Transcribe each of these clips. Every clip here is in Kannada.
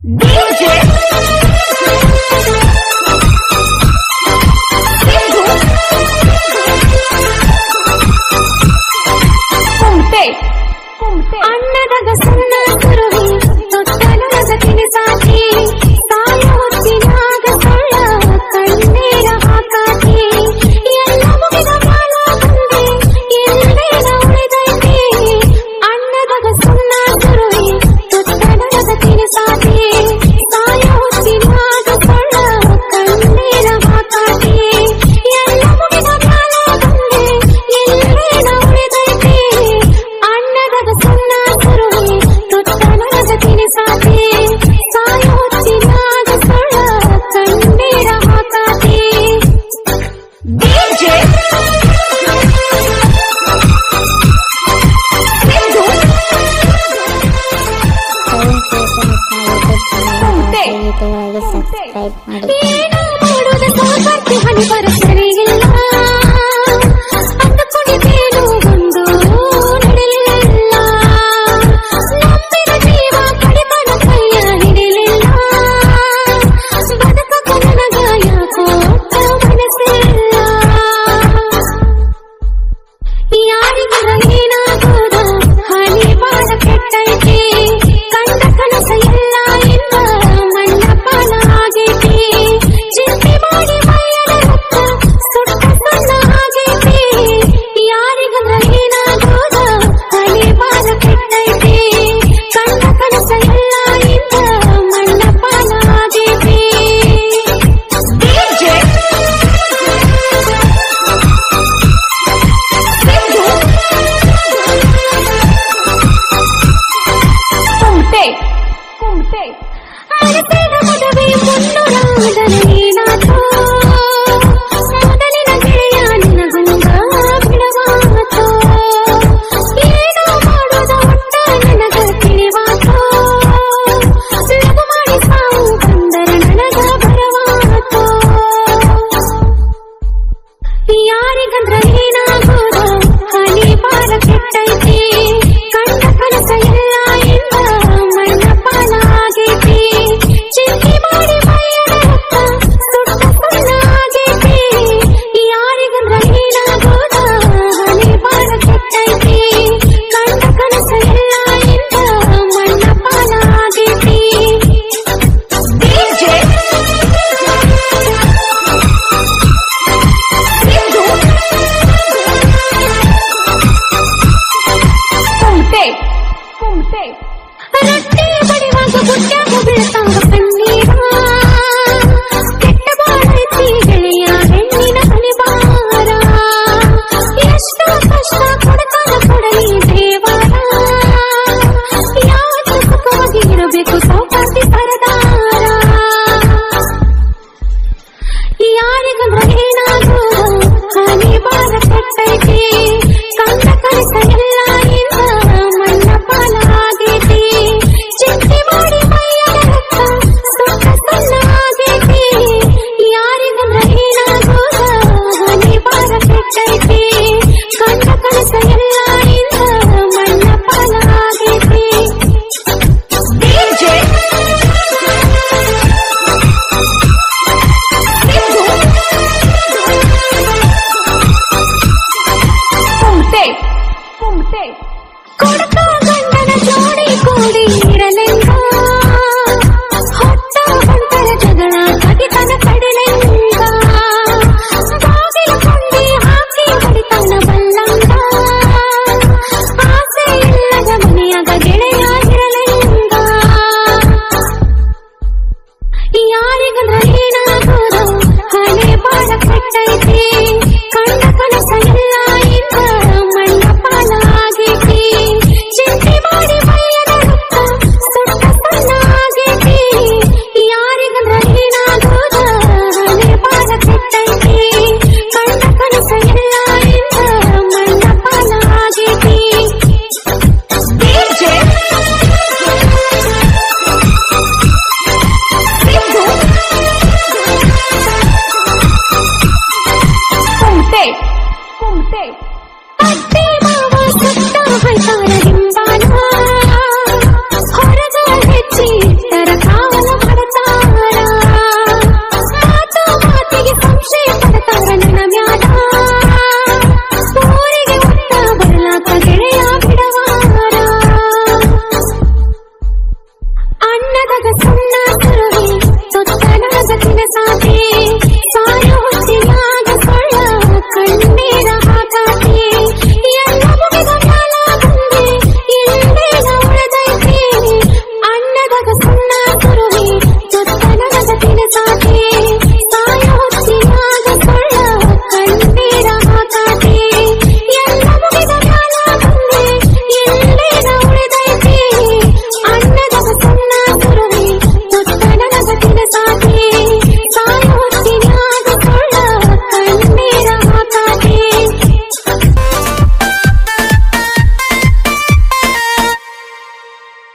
ಕುಂಟೆ ಅನ್ನದಾಗ ಸಣ್ಣ ಕುರುವಿ ತೊಟ್ಟಲೊಳಗ ತಿನಿಸಾಕಿ ತಾಯ ಹೊತ್ತಿನಾಗ ಸೊಳ್ಳ ಕಣ್ಣೀರ ಹಾಕಾಕಿ ಎಲ್ಲ ಮುಗಿದ ಮ್ಯಾಲ ಬಂದೆ ಎಲ್ಲೇನ ಉಳಿದೈತಿ ಅನ್ನದಾಗ ಸಣ್ಣ ಕುರುವಿ ತೊಟ್ಟಲೊಳಗ ತಿನಿಸಾಕಿ ತಾಯ ಹೊತ್ತಿನಾಗ ಸೊಳ್ಳ ಕಣ್ಣೀರ ಹಾಕಾಕಿ ಎಲ್ಲ ಮುಗಿದ ಮ್ಯಾಲ ಬಂದೆ ಎಲ್ಲೇನ ಉಳಿದೈತಿ ಅನ್ನದಾಗ ಸಣ್ಣ ಕುರುವಿ ತೊಟ್ಟಲೊಳಗ ತಿನಿಸಾಕಿ ತಾಯ ಹೊತ್ತಿನಾಗ ಸೊಳ್ಳ ಕಣ್ಣೀರ ಹಾಕಾಕಿ ಡಿಜೆ ಕುಂಟೆ. ಸಬ್ಸ್ಕ್ರೈಬ್ ಮಾಡಿ ಏನು ಮಾಡೋದ ಸಾಕರ್ತಿ ಹಣಿ ಬರಸರಿಗಿಲ್ಲ ಅಂದುಕೊಂಡಿದ್ದೇನು ಒಂದು ನಡೆಯಲಿಲ್ಲ ನಂಬಿದ ಜೀವ ಕಡಿತನ ಕೈಯ ಹಿಡಿಲಿಲ್ಲ ಬದುಕಕ ನನಗ ಯಾಕೋ ಮನಸ್ಸಿಲ್ಲ ಯಾರಿಗರ ಏನಾಗೋದ ಹನಿ ಬಾಳ ಕೆಟ್ಟೈತಿ ಕಂಡ ಕನಸ ಎಲ್ಲ ಇಲ್ಲ ಮಣ್ಣ ಪಾಲ ಆಗೈತಿ ಚಿಂತೆ ಮಾಡಿ ಮೈಯದ ರಕ್ತ ಸುಟ್ಟ ಸಣ್ಣ ಆಗೈತಿ ಯಾರಿಗರ ಏನಾಗೋದ ಹನಿ ಬಾಳ ಕೆಟ್ಟೈತಿ ಕಂಡ ಕನಸ ಎಲ್ಲ ಇಲ್ಲ ಮಣ್ಣ ಪಾಲ ಆಗೈತಿ ಡಿಜೆ ಕುಂಟೆ ಕುಂಟೆ ಅರಸಿನ ಮದುವೆ ಮುನ್ನೂರಾದನೇನಾಥೋ ಮೊದಲಿನ ಗೆಳೆಯ ನಿನಗುಂಗ ಬಿಡವಾತೋ ಏನೋ ಮಾಡೋದ ಒಟ್ಟ ನನಗ ತಿಳಿವಾತೋ ಲಘು ಮಾಡಿ ಸಾವು ಬಂದರ ನನಗ ಬರವಾತೋ ಯಾರಿಗಂದ್ರ ಏನಾಗೋದ ಹನಿ ಬಾರ ಕೆಟ್ಟೈತಿ ಕಂಡ ಕನಸ ಎಲ್ಲ ಇಲ್ಲ ಮಣ್ಣ ಪಾಲ ಆಗೈತಿ ಚಿಂತೆ ಮಾಡಿ ಮೈಯದ ರಕ್ತ ಸುಟ್ಟ ಸಣ್ಣ ಆಗೈತಿ ಯಾರಿಗಂದ್ರ ಏನಾಗೋದ ಹನಿ ಬಾರ ಕೆಟ್ಟೈತಿ ಕಂಡ ಕನಸ ಎಲ್ಲ ಇಲ್ಲ ಮಣ್ಣ ಪಾಲ ಆಗೈತಿ ಡಿಜೆ ಕುಂಟೆ ಕುಂಟೆ ರೊಟ್ಟಿ ಬಡಿವಾಗ ಗುಡ್ಡಾಗ ಬೀಳ್ತಾವ ಕಣ್ಣೀರ ಕೆಟ್ಟ ಬಾಳೈತಿ ಗೆಳೆಯ ಹೆಣ್ಣಿನ ಹನಿಬಾರ ಎಷ್ಟೋ ಕಷ್ಟ ಕೊಡ್ತಾನ ಕೊಡಲಿ ದೇವರ ಯಾವತ್ತು ಸುಖವಾಗಿ ಇರಬೇಕು ಸೌಕಾಸಿ ಸರದಾರ ಯಾರಿಗಂದ್ರ ಏನಾಗೋದ ಹನಿ ಬಾರ ಕೆಟ್ಟೈತಿ ಕಂಡ ಕನಸ ಎಲ್ಲ ಇಲ್ಲ ಮಣ್ಣ ಪಾಲ ಆಗೈತಿ ಚಿಂತೆ ಮಾಡಿ ಮೈಯದ ರಕ್ತ ಸುಟ್ಟ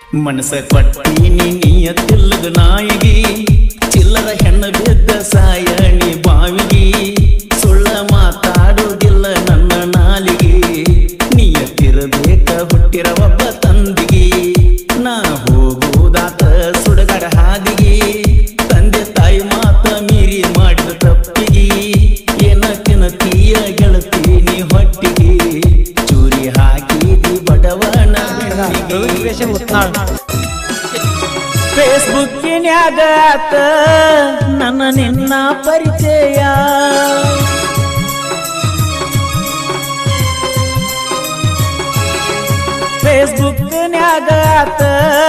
ಮನಸ ಕೊಟ್ಟೀನಿ ನಿಯತ್ತಿಲ್ಲದ ನಾಯಿಗಿ ಚಿಲ್ಲರ ಹೆಣ್ಣು ಬಿದ್ದ ಸಾಯಣಿ ಬಾವಿಗಿ ಸುಳ್ಳ ಮಾತಾಡೋದಿಲ್ಲ ನನ್ನ ನಾಲಿಗೆ ನಿಯತ್ತಿರಬೇಕ ಹುಟ್ಟಿರ ಒಬ್ಬ ತಂದಿಗಿ ನಾ ಹೋಗುವುದಾತ ಸುಡಗಡ ಹಾದಿಗೆ ತಂದೆ ತಾಯಿ ಮಾತ ಮೀರಿ ಮಾಡಿದ ತಪ್ಪಿಗೆ ಏನ ತಿನ್ನತೀಯ ಗೆಳತೀನಿ ಹೊಟ್ಟಿಗೆ ಚೂರಿ ಹಾಕಿದಿ ಬಡವನ ಬೆನ್ನಿಗೆ. ಫೇಸ್ಬುಕ್ಕಿನ್ಯಾಗ ಆತ ನನ್ನ ನಿನ್ನ ಪರಿಚಯ ಫೇಸ್ಬುಕ್ನ್ಯಾಗ ಆತ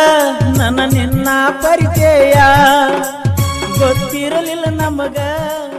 ನನ್ನ ನಿನ್ನ ಪರಿಚಯ ಗೊತ್ತಿರಲಿಲ್ಲ ನಮಗ